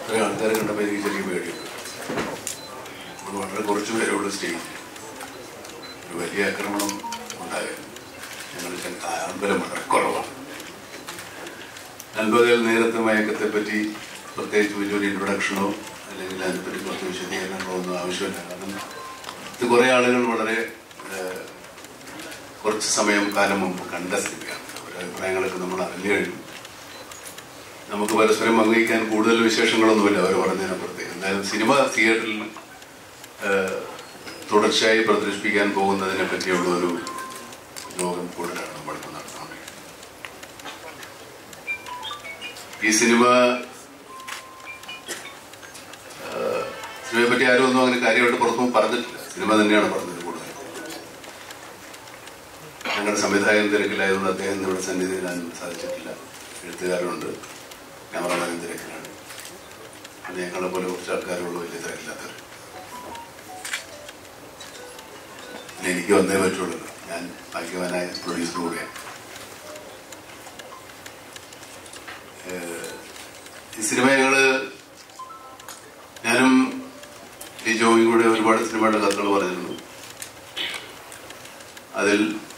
ഇത്രയും ആൾക്കാരെ കണ്ടപ്പോൾ എനിക്ക് ചെറിയ പേടിയുണ്ട് നമ്മൾ വളരെ കുറച്ച് പേരുള്ള സ്റ്റേജിൽ ഒരു വലിയ ആക്രമണം ഉണ്ടായിരുന്നു ഞങ്ങൾക്ക് അമ്പലം വളരെ കുറവാണ് അൻപതിൽ നേരത്തെ മയക്കത്തെ പറ്റി പ്രത്യേകിച്ച് വലിയൊരു ഇൻട്രൊഡക്ഷനോ അല്ലെങ്കിൽ അതിനെപ്പറ്റി കുറച്ച് വിശദീകരണങ്ങളോ ഒന്നും ആവശ്യമില്ല കാരണം ഇത് കുറേ ആളുകൾ വളരെ ഏഹ്, കുറച്ച് സമയം കാലം മുമ്പ് കണ്ട സിനിമയാണ് അവരുടെ അഭിപ്രായങ്ങളൊക്കെ നമ്മൾ അറിഞ്ഞു കഴിഞ്ഞു നമുക്ക് പരസ്പരം പങ്കുവയ്ക്കാൻ കൂടുതൽ വിശേഷങ്ങളൊന്നുമില്ല അവർ പറഞ്ഞതിനപ്പുറത്തേക്ക് എന്തായാലും സിനിമ തിയേറ്ററിൽ ഏഹ്, തുടർച്ചയായി പ്രദർശിപ്പിക്കാൻ പോകുന്നതിനെ പറ്റിയുള്ള ഒരു യോഗം കൂടുതലാണ് നമ്മളിപ്പോൾ നടത്തുന്നത് ഈ സിനിമ ഏഹ്, സിനിമയെ പറ്റി ആരും ഒന്നും അങ്ങനെ കാര്യമായിട്ട് പുറത്തൊന്നും പറഞ്ഞിട്ടില്ല സിനിമ തന്നെയാണ് പറഞ്ഞത് കൂടുതൽ ഞങ്ങളുടെ സംവിധായകൻ തിരക്കിലായതുകൊണ്ട് അദ്ദേഹം ഇവിടെ സന്നിധിയിലാൻ സാധിച്ചിട്ടില്ല എഴുത്തുകാരുണ്ട് ക്യാമറമാനും തിരക്കിലാണ് പിന്നെ ഞങ്ങളെ പോലെ കുറച്ച് ആൾക്കാരുള്ളൂ വലിയ തിരക്കില്ലാത്തവർ പിന്നെ എനിക്ക് വന്നേ പറ്റുള്ളൂ ഞാൻ ഭാഗ്യവാനായ പ്രൊഡ്യൂസർ കൂടിയാണ് ഏഹ് ഈ സിനിമ ഞങ്ങള് ഞാനും ഈ ജോയും കൂടെ ഒരുപാട് സിനിമയുടെ കഥകൾ പറഞ്ഞിരുന്നു അതിൽ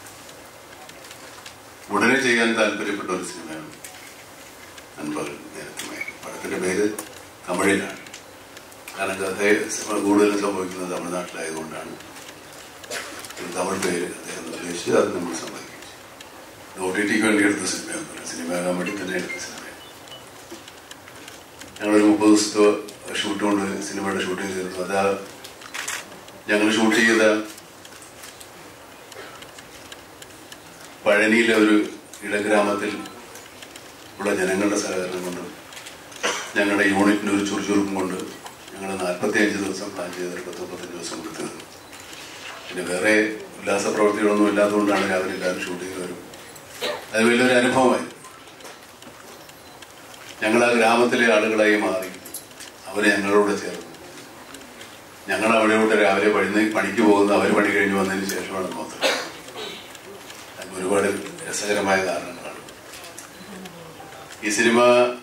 ഉടനെ ചെയ്യാൻ താല്പര്യപ്പെട്ട ഒരു സിനിമയാണ് അൻപത് നേരത്തെ പടത്തിന്റെ പേര് തമിഴിലാണ് കാരണം കഥ സിനിമ കൂടുതലും സംഭവിക്കുന്നത് തമിഴ്നാട്ടിലായതുകൊണ്ടാണ് ഒരു തമിഴ് പേര് അദ്ദേഹം നിർദ്ദേശിച്ച് അത് നമ്മൾ സമ്മതിച്ചു ഒ ടി ടിക്ക് വേണ്ടി എടുത്ത സിനിമയൊന്നുമില്ല സിനിമയാകാൻ വേണ്ടി തന്നെ എടുത്ത സിനിമയാണ് ഞങ്ങളൊരു മുപ്പത് ദിവസത്തെ ഷൂട്ട് കൊണ്ട് സിനിമയുടെ ഷൂട്ടിംഗ് ചെയ്തിരുന്നു അതാ ഞങ്ങൾ ഷൂട്ട് ചെയ്ത പഴനിയിലെ ഒരു ഇടഗ്രാമത്തിൽ ഉള്ള ജനങ്ങളുടെ സഹകരണം കൊണ്ട് ഞങ്ങളുടെ യൂണിറ്റിന് ഒരു ചുറുചുറുക്കും കൊണ്ട് ഞങ്ങൾ നാൽപ്പത്തി അഞ്ച് ദിവസം പ്ലാൻ ചെയ്തൊരു പത്ത് മുപ്പത്തഞ്ച് ദിവസം കൊടുത്തു തീർന്നു പിന്നെ വേറെ ഉല്ലാസ പ്രവൃത്തികളൊന്നും ഇല്ലാത്തതുകൊണ്ടാണ് രാവിലെ എല്ലാവരും ഷൂട്ടിങ് വരും അത് വലിയൊരു അനുഭവമായി ഞങ്ങൾ ആ ഗ്രാമത്തിലെ ആളുകളായി മാറി അവരെ ഞങ്ങളോട് ചേർന്നു ഞങ്ങൾ അവിടെയോട്ട് രാവിലെ പണി പണിക്ക് പോകുന്ന അവർ പണി കഴിഞ്ഞ് വന്നതിന് ശേഷമാണ് നോക്കുന്നത് അതിന് ഒരുപാട് രസകരമായ കാരണങ്ങളാണ് ഈ സിനിമ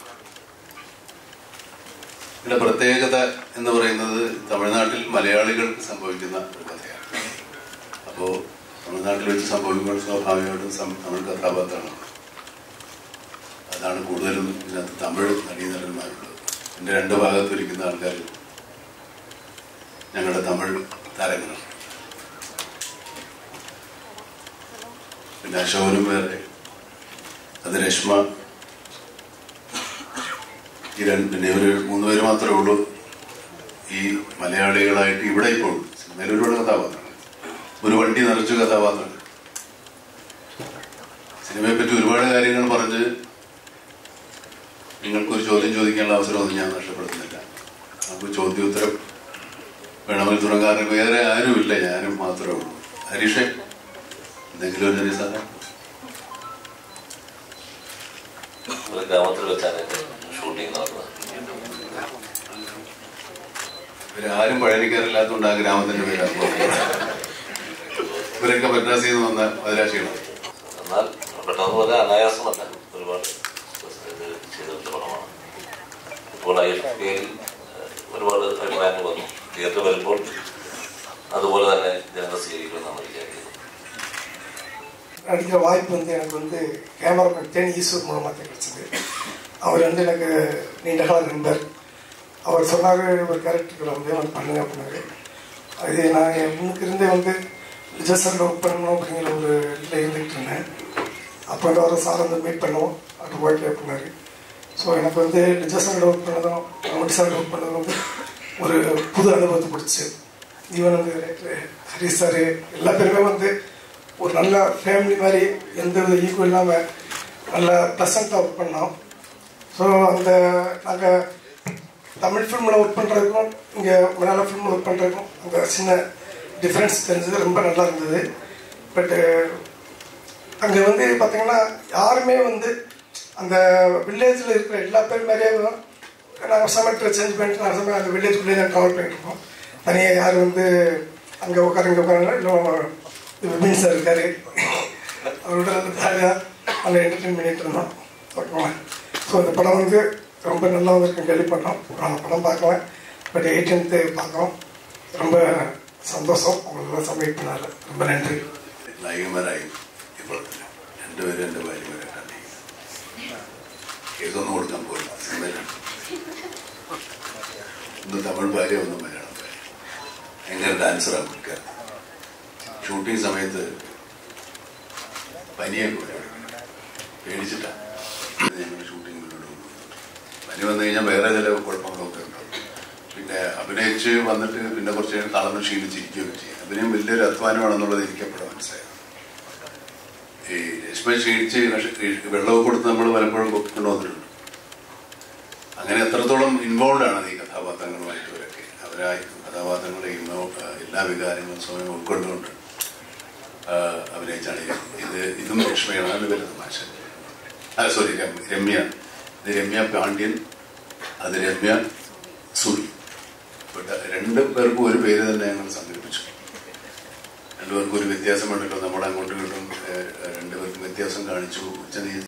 യുടെ പ്രത്യേകത എന്ന് പറയുന്നത് തമിഴ്നാട്ടിൽ മലയാളികൾക്ക് സംഭവിക്കുന്ന ഒരു കഥയാണ് അപ്പോ തമിഴ്നാട്ടിൽ വെച്ച് സംഭവിക്കുമ്പോൾ സ്വാഭാവികമായിട്ടും സം- തമിഴ് കഥാപാത്രമാണ് അതാണ് കൂടുതലും ഇതിനകത്ത് തമിഴ് നടീനടന്മാരുള്ളത് എൻ്റെ രണ്ട് ഭാഗത്തിരിക്കുന്ന ആൾക്കാർ ഞങ്ങളുടെ തമിഴ് താരങ്ങളാണ് പിന്നെ അശോകനും വേറെ അത് രശ്മ ഈ രണ്ട് പിന്നെ ഒരു മൂന്ന് പേര് മാത്രമേ ഉള്ളൂ ഈ മലയാളികളായിട്ട് ഇവിടെ ഇപ്പോൾ സിനിമയിൽ ഒരുപാട് കഥാപാത്രങ്ങൾ ഒരു വണ്ടി നിറച്ചു കഥാപാത്രങ്ങൾ സിനിമയെ പറ്റി ഒരുപാട് കാര്യങ്ങൾ പറഞ്ഞ് നിങ്ങൾക്കൊരു ചോദ്യം ചോദിക്കാനുള്ള അവസരമൊന്നും ഞാൻ നഷ്ടപ്പെടുത്തുന്നില്ല നമുക്ക് ചോദ്യോത്തരം വേണമെങ്കിൽ തുടങ്ങാറ് വേറെ ആരുമില്ല ഞാനും മാത്രമേ ഉള്ളൂ ഹരീഷേ എന്തെങ്കിലും ഒരു ചെറിയ സാധനം ഒരു ഗ്രാമത്തിൽ വെച്ചാണ് എന്റെ ഷൂട്ടിംഗ് നടന്നത് ഇവരാരും പഴനിക്കാരില്ലാത്തതുകൊണ്ട് ആ ഗ്രാമത്തിന്റെ പേരാണ് ഇവരൊക്കെ മദ്രാസിൽ നിന്ന് വന്ന മദ്രാശികളാണ് എന്നാൽ പെട്ടെന്ന് പോലെ അനായാസമല്ല ഒരുപാട് ഇത് ചെയ്തിട്ടുള്ള പടമാണ് ഇപ്പോൾ ഐ എഫ് കെയിൽ ഒരുപാട് അഭിപ്രായങ്ങൾ വന്നു തിയേറ്റർ വരുമ്പോൾ അതുപോലെ തന്നെ ജനങ്ങൾ സ്വീകരിക്കുമെന്നാണ് വിചാരിക്കുന്നത് நடிக்கிற வாய்ப்பு வந்து எனக்கு வந்து கேமராமேன் தேனி ஈஸ்வர் மூலமாக தான் கிடைச்சது அவர் வந்து எனக்கு நீண்ட கால நண்பர் அவர் சொன்னார் ஒரு கேரக்டருக்கு வந்து வந்து பண்ணுங்க அப்படின்னாரு அது நான் என் முன்னுக்கு இருந்தே வந்து ரிஜர்சனில் ஒர்க் பண்ணணும் அப்படிங்கிற ஒரு இதில் இருந்துகிட்டு இருந்தேன் அப்போ வந்து அவரை சார் வந்து மீட் பண்ணுவோம் அது ஓகே அப்படின்னாரு ஸோ எனக்கு வந்து ரிஜர்சனில் ஒர்க் பண்ணதும் கமெடி சார் ஒர்க் பண்ணதும் வந்து ஒரு புது அனுபவத்தை பிடிச்சி ஈவன் வந்து ஹரிஷ் சார் எல்லா பேருமே வந்து ஒரு நல்ல ஃபேமிலி மாதிரி எந்த வித ஈக்குவல் இல்லாமல் நல்ல ப்ளசண்ட்டாக ஒர்க் பண்ணோம் ஸோ அந்த நாங்கள் தமிழ் ஃபிலிமில் ஒர்க் பண்ணுறதுக்கும் இங்கே மலையாள ஃபிலிமில் ஒர்க் பண்ணுறதுக்கும் அந்த சின்ன டிஃப்ரென்ஸ் தெரிஞ்சது ரொம்ப நல்லா இருந்தது பட்டு அங்கே வந்து பார்த்தீங்கன்னா யாருமே வந்து அந்த வில்லேஜில் இருக்கிற எல்லா பேர் மாதிரியே நாங்கள் சமைக்கிற சேஞ்ச் பண்ணிட்டு நான் சமையல் அந்த வில்லேஜ்குள்ளேயே தான் ட்ராவல் பண்ணிட்டு இருக்கோம் தனியாக யார் வந்து அங்கே உட்கார இங்கே உட்காரல இல்லை விபின் சார் இருக்காரு அவரோட ஜாலியாக நல்லா என்டர்டெயின் பண்ணிட்டு இருந்தோம் ஓகேங்களா ஸோ இந்த படம் வந்து ரொம்ப நல்லா இருக்கும் கேள்விப்பட்டோம் நான் படம் பார்க்கல பட் எயிட்டீன்த்து பார்க்குறோம் ரொம்ப சந்தோஷம் உங்களுக்கு சப்மிட் பண்ணாரு ரொம்ப நன்றி നായികമാരായി ഇപ്പോൾ തന്നെ രണ്ടുപേരും എൻ്റെ ഭാര്യമാരായിട്ടാണ് കേസൊന്നും കൊടുക്കാൻ പോയില്ല സിനിമയിലാണ് ഒന്ന് തമിഴ് ഭാര്യ ഒന്ന് മലയാളം ഭാര്യ ഭയങ്കര ഡാൻസറാണ് പുള്ളിക്കാരൻ ഷൂട്ടിംഗ് സമയത്ത് പനിയൊക്കെ വരും പേടിച്ചിട്ടാണ് ഞങ്ങൾ ഷൂട്ടിംഗ് മുന്നോട്ട് പോകുന്നത് പനി വന്നു കഴിഞ്ഞാൽ വേറെ ചില കുഴപ്പങ്ങളൊക്കെ ഉണ്ടാവും പിന്നെ അഭിനയിച്ച് വന്നിട്ട് പിന്നെ കുറച്ച് കഴിഞ്ഞ് തളർന്ന് ക്ഷീണിച്ചിരിക്കുകയൊക്കെ ചെയ്യും അഭിനയം വലിയൊരു അധ്വാനമാണെന്നുള്ളത് എനിക്കെപ്പോഴും മനസ്സിലായത് ഈ രശ്മി ക്ഷീണിച്ച് കഷ- വെള്ളമൊക്കെ കൊടുത്ത് നമ്മൾ പലപ്പോഴും കൊണ്ടുവന്നിട്ടുണ്ട് അങ്ങനെ എത്രത്തോളം ഇൻവോൾവ് ആണ് ഈ കഥാപാത്രങ്ങളുമായിട്ട് ഇവരൊക്കെ അവരാ കഥാപാത്രങ്ങളെ ഇന്നോ എല്ലാ വികാരങ്ങളും സ്വയം ഉൾക്കൊണ്ടുകൊണ്ട് ആ, അഭിനയിച്ചാണ് ഇത്. ഇത് ഇതും ലക്ഷ്മിയാണ് അതിന് വലിയ തമാശ ആ സോറി രമ്യ ഇത് രമ്യ പാണ്ഡ്യൻ അത് രമ്യ സൂരി ബട്ട് രണ്ട് പേർക്കും ഒരു പേര് തന്നെ ഞങ്ങൾ സംഘടിപ്പിച്ചു രണ്ടുപേർക്കും ഒരു വ്യത്യാസം ഉണ്ടല്ലോ നമ്മൾ അങ്ങോട്ടും ഇങ്ങോട്ടും ഏഹ്, രണ്ടുപേർക്കും വ്യത്യാസം കാണിച്ചു ഉച്ചനീ